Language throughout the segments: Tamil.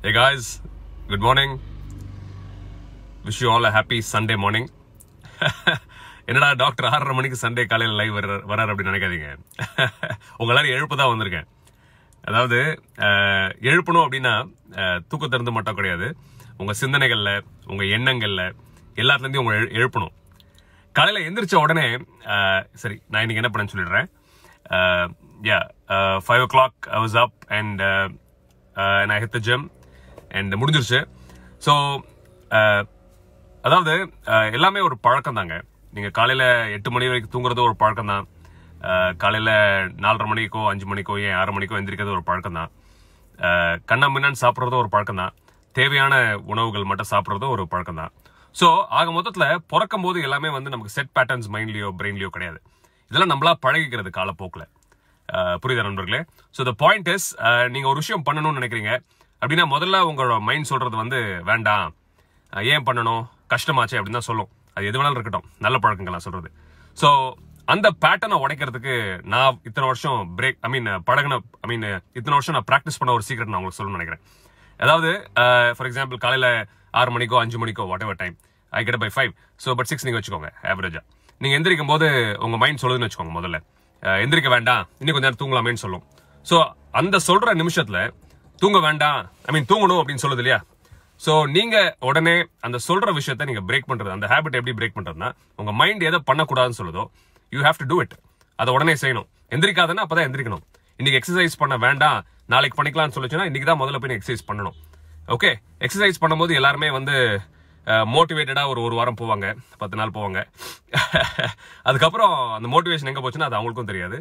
Hey guys, good morning. Wish you all a happy Sunday morning. என்னடா டாக்டர் ஆறரை மணிக்கு சண்டே காலையில் லைவ் வர வரார் அப்படின்னு நினைக்காதீங்க உங்க எல்லாரும் எழுப்பு தான் வந்திருக்கேன் அதாவது அஹ், எழுப்பணும் அப்படின்னா அஹ், தூக்கத்தை இருந்து மட்டும் கிடையாது உங்க சிந்தனைகள்ல உங்க எண்ணங்கள்ல எல்லாத்துலேருந்தையும் உங்க எழு- எழுப்பணும் காலையில எந்திரிச்ச உடனே அஹ், சரி நான் இன்னைக்கு என்ன பண்ணேன்னு சொல்லிடுறேன் யா five o'clock I was up and நான் ஹிட் த ஜிம் அண்ட் முடிஞ்சிருச்சு ஸோ அதாவது அஹ், எல்லாமே ஒரு பழக்கம் தாங்க நீங்க காலையில எட்டு மணி வரைக்கும் தூங்குறது ஒரு பழக்கம் தான் காலையில நாலரை மணிக்கோ அஞ்சு மணிக்கோ ஏன் ஆறு மணிக்கோ எந்திரிக்கிறது ஒரு பழக்கம் தான் கண்ணா மின்னான்னு சாப்பிட்றதும் ஒரு பழக்கம் தான் தேவையான உணவுகள் மட்டும் சாப்பிட்றதும் ஒரு பழக்கம் தான் ஸோ ஆக மொத்தத்துல பிறக்கும் போது எல்லாமே வந்து நமக்கு செட் பேட்டர்ன்ஸ் மைண்ட்லயோ பிரெயின்லயோ கிடையாது இதெல்லாம் நம்மளா பழகிக்கிறது காலப்போக்கில் புரியுதா நண்பர்களே ஸோ த பாயிண்ட் இஸ் நீங்க ஒரு விஷயம் பண்ணணும்னு நினைக்கிறீங்க அப்படின்னா முதல்ல உங்களோட மைண்ட் சொல்றது வந்து வேண்டாம் அஹ் ஏன் பண்ணணும் கஷ்டமாச்சே அப்படின்னு தான் சொல்லும் அது எது வேணாலும் இருக்கட்டும் நல்ல பழக்கங்கள் நான் சொல்றது ஸோ அந்த பேட்டர்னை உடைக்கிறதுக்கு நான் இத்தனை வருஷம் பிரேக் ஐ மீன் பழகின ஐ மீன் இத்தனை வருஷம் நான் ப்ராக்டிஸ் பண்ண ஒரு சீக்கிரம் நான் உங்களுக்கு சொல்லணும்னு நினைக்கிறேன் அதாவது ஃபார் எக்ஸாம்பிள் காலையில ஆறு மணிக்கோ அஞ்சு மணிக்கோ whatever time I get by five so but six நீங்க வச்சுக்கோங்க ஆவரேஜா நீங்க எந்திரிக்கும் போது உங்க மைண்ட் சொல்லுதுன்னு வச்சுக்கோங்க முதல்ல அஹ் எந்திரிக்க வேண்டாம் இன்னும் கொஞ்ச நேரம் தூங்கலாமேன்னு சொல்லும் ஸோ அந்த சொல்ற நிமிஷத்துல தூங்க வேண்டாம் ஐ மீன் தூங்கணும் அப்படின்னு சொல்லுது இல்லையா சோ நீங்க உடனே அந்த சொல்ற விஷயத்தை நீங்க பிரேக் பண்றது அந்த ஹேபிட் எப்படி பிரேக் பண்றதுன்னா உங்க மைண்ட் எதை பண்ணக்கூடாதுன்னு சொல்லுதோ you have to do it அதை உடனே செய்யணும் எந்திரிக்காதுன்னா அப்பதான் எந்திரிக்கணும் இன்னைக்கு எக்ஸசைஸ் பண்ண வேண்டாம் நாளைக்கு பண்ணிக்கலாம்னு சொல்லுச்சுன்னா இன்னைக்கு தான் முதல்ல போய் எக்ஸசைஸ் பண்ணணும் ஓகே எக்ஸசைஸ் பண்ணும்போது எல்லாருமே வந்து மோட்டிவேட்டடா ஒரு ஒரு வாரம் போவாங்க பத்து நாள் போவாங்க அதுக்கப்புறம் அந்த மோட்டிவேஷன் எங்க போச்சுன்னா அது அவங்களுக்கும் தெரியாது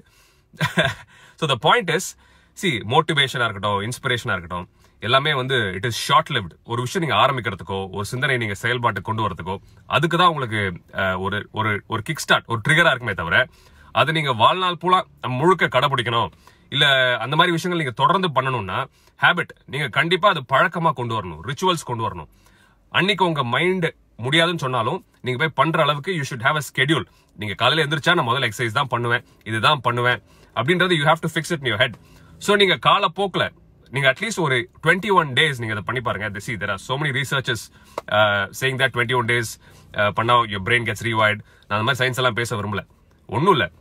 so the point is see மோட்டிவேஷனா இருக்கட்டும் இன்ஸ்பிரேஷனா இருக்கட்டும் எல்லாமே வந்து இட் இஸ் ஷார்ட் லிவ்ட் ஒரு விஷயம் நீங்க ஆரம்பிக்கிறதுக்கோ ஒரு சிந்தனை நீங்க செயல்பாட்டு கொண்டு வரதுக்கோ அதுக்கு தான் உங்களுக்கு அஹ், ஒரு ஒரு ஒரு கிக் ஸ்டார்ட் ஒரு ட்ரிகரா இருக்குமே தவிர அது நீங்க வாழ்நாள் பூரா முழுக்க கடைபிடிக்கணும் இல்ல அந்த மாதிரி விஷயங்கள் நீங்க தொடர்ந்து பண்ணணும்னா ஹேபிட் நீங்க கண்டிப்பா அது பழக்கமா கொண்டு வரணும் ரிச்சுவல்ஸ் கொண்டு வரணும் அன்னைக்கு உங்க மைண்ட் முடியாதுன்னு சொன்னாலும் நீங்க போய் பண்ற அளவுக்கு you should have a schedule நீங்க காலையில எந்திரிச்சா நான் முதல்ல எக்ஸசைஸ் தான் பண்ணுவேன் இதுதான் பண்ணுவேன் அப்படின்றது you have to fix it your head so நீங்க காலப்போக்கில் நீங்க அட்லீஸ்ட் ஒரு டுவெண்ட்டி ஒன் டேஸ் நீங்க அதை பண்ணி பாருங்க see there are so many researches saying that twenty one days பண்ணா யோர் பிரெயின் கெட்ஸ் ரீவைட் நான் அந்த மாதிரி சயின்ஸ் எல்லாம் பேச விரும்பல ஒன்றும் இல்லை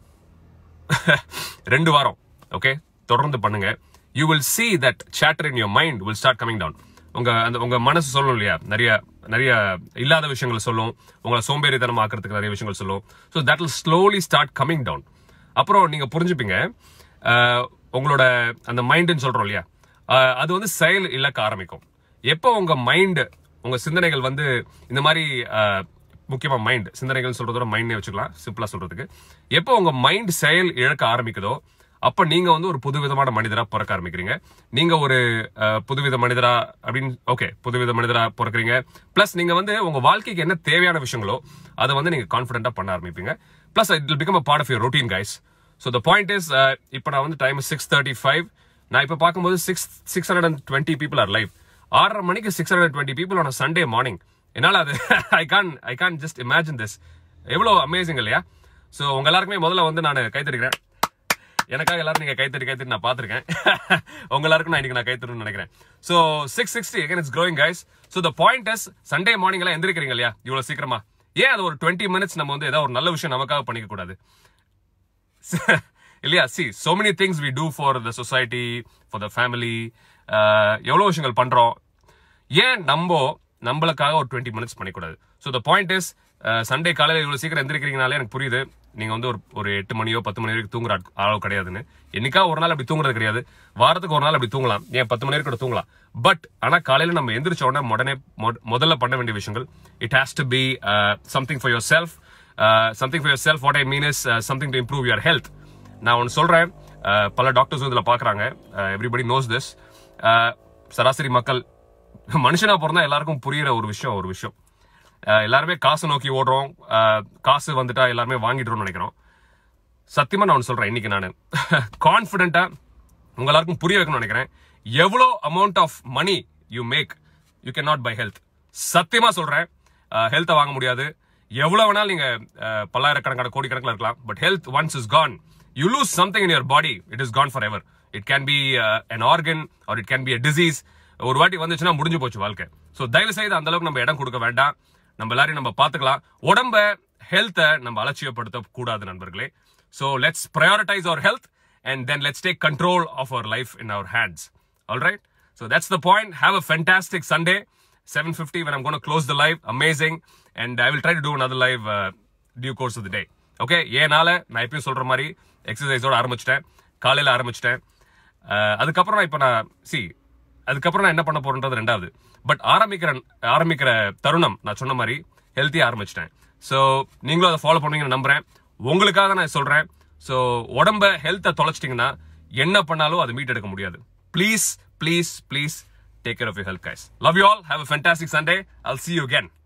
ரெண்டு வாரம் ஓகே தொடர்ந்து பண்ணுங்க you will see that chatter in your mind will start coming down உங்க அந்த உங்க மனசு சொல்லும் இல்லையா நிறைய நிறைய இல்லாத விஷயங்களை சொல்லும் உங்களை சோம்பேறித்தனம் ஆக்கிறதுக்கு நிறைய விஷயங்கள் சொல்லும் so that will slowly start coming down அப்புறம் நீங்க புரிஞ்சுப்பீங்க அஹ், உங்களோட அந்த மைண்டுன்னு சொல்றோம் இல்லையா அஹ், அது வந்து செயல் இழக்க ஆரம்பிக்கும் எப்போ உங்க மைண்ட் உங்க சிந்தனைகள் வந்து இந்த மாதிரி அஹ், முக்கியமா மைண்ட் சிந்தனைகள் சொல்றதோட மைண்டே வச்சுக்கலாம் சிம்பிளா சொல்றதுக்கு எப்போ உங்க மைண்ட் செயல் இழக்க ஆரம்பிக்குதோ அப்ப நீங்க வந்து ஒரு புதுவிதமான மனிதரா பிறக்க ஆரம்பிக்கிறீங்க நீங்க ஒரு அஹ், புதுவித மனிதரா அப்படின்னு ஓகே புதுவித மனிதரா பிறக்கிறீங்க பிளஸ் நீங்க வந்து உங்க வாழ்க்கைக்கு என்ன தேவையான விஷயங்களோ அதை வந்து நீங்க கான்பிடண்டா பண்ண ஆரம்பிப்பீங்க plus it become a part of your routine guys so the point is இப்போ நான் வந்து டைம் சிக்ஸ் தேர்ட்டி ஃபைவ் நான் இப்போ பார்க்கும்போது six six hundred and twenty people are live ஆறரை மணிக்கு six hundred twenty people on Sunday morning என்னால் அது I can I can just imagine this எவ்வளோ அமேசிங் இல்லையா ஸோ உங்க எல்லாருக்குமே முதல்ல வந்து நான் கைத்தறிக்கிறேன் எனக்காக எல்லாரும் நீங்க கைத்தறி கைத்தறி நான் பார்த்திருக்கேன் உங்க எல்லாருக்கும் நான் இன்னைக்கு நான் கைத்தறணும்னு நினைக்கிறேன் so six sixty again it's growing guys so the point is Sunday morning எல்லாம் எந்திரிக்கிறீங்க இல்லையா இவ்வளவு சீக்கிரமா ஏன் அது ஒரு டுவெண்ட்டி மினிட்ஸ் நம்ம வந்து ஏதாவது ஒரு நல்ல விஷயம் நமக்காக பண்ணிக்க கூடாது இல்லையா see so many things we do for the society for the family எவ்வளோ விஷயங்கள் பண்றோம் ஏன் நம்ம நம்மளுக்காக ஒரு டுவெண்ட்டி மினிட்ஸ் பண்ணிக்கூடாது so the point is Sunday காலையில் இவ்வளோ சீக்கிரம் எந்திரிக்கிறீங்கனாலே எனக்கு புரியுது நீங்க வந்து ஒரு ஒரு எட்டு மணியோ பத்து மணி வரைக்கும் தூங்குற ஆட்- அளவு கிடையாதுன்னு என்னைக்கா ஒரு நாள் அப்படி தூங்குறது கிடையாது வாரத்துக்கு ஒரு நாள் அப்படி தூங்கலாம் ஏன் பத்து மணி வரைக்கும் கூட தூங்கலாம் பட் ஆனா காலையில நம்ம எந்திரிச்ச உடனே உடனே மொ- முதல்ல பண்ண வேண்டிய விஷயங்கள் it has to be something for yourself something for yourself what I mean is something to improve your health நான் ஒன்று சொல்றேன் அஹ், பல டாக்டர்ஸ் இதில் பார்க்குறாங்க எவ்ரிபடி நோஸ் திஸ் சராசரி மக்கள் மனுஷனா பிறந்தா எல்லாருக்கும் புரியுற ஒரு விஷயம் ஒரு விஷயம் அஹ், எல்லாருமே காசு நோக்கி ஓடுறோம் அஹ், காசு வந்துட்டா எல்லாருமே வாங்கிடுறோம்னு நினைக்கிறோம் சத்தியமா நான் ஒன்று சொல்றேன் இன்னைக்கு நான் கான்ஃபிடென்ட்டா உங்க எல்லாருக்கும் புரிய வைக்கணும்னு நினைக்கிறேன் எவ்வளோ amount of money you make you can not buy health சத்தியமா சொல்றேன் ஹெல்த்தை வாங்க முடியாது எவ்வளவு வேணாலும் நீங்க அஹ், பல்லாயிரக்கணக்கான கோடிக்கணக்கில் இருக்கலாம் but health once is gone you lose something in your body it is gone forever it can be an organ or it can be a disease ஒரு வாட்டி வந்துச்சுன்னா முடிஞ்சு போச்சு வாழ்க்கை ஸோ தயவு செய்து அந்த அளவுக்கு நம்ம இடம் கொடுக்க வேண்டாம் நம்ம எல்லாரையும் நம்ம பார்த்துக்கலாம் உடம்ப ஹெல்த்தை நம்ம அலட்சியப்படுத்த கூடாது நண்பர்களே so let's prioritize our health and then let's take control of our life in our hands all right so that's the point have a fantastic Sunday 7.50 when I'm going to close the live. Amazing. And I will try to do another live uh, due course of the day. Okay ஏனால நான் எப்பயும் சொல்ற மாதிரி எக்ஸசைஸோட ஆரம்பிச்சிட்டேன் காலையில ஆரம்பிச்சிட்டேன் அஹ், அதுக்கப்புறம் நான் இப்போ நான் சி அதுக்கப்புறம் நான் என்ன பண்ண போறேன்றது ரெண்டாவது பட் ஆரம்பிக்கிற ஆரம்பிக்கிற தருணம் நான் சொன்ன மாதிரி ஹெல்த்தியா ஆரம்பிச்சிட்டேன் ஸோ நீங்களும் அதை ஃபாலோ பண்ணுவீங்கன்னு நம்புறேன் உங்களுக்காக நான் சொல்றேன் ஸோ உடம்ப ஹெல்த்தை தொலைச்சிட்டிங்கன்னா என்ன பண்ணாலும் அதை மீட் எடுக்க முடியாது please please please take care of your health guys love you all have a fantastic Sunday I'll see you again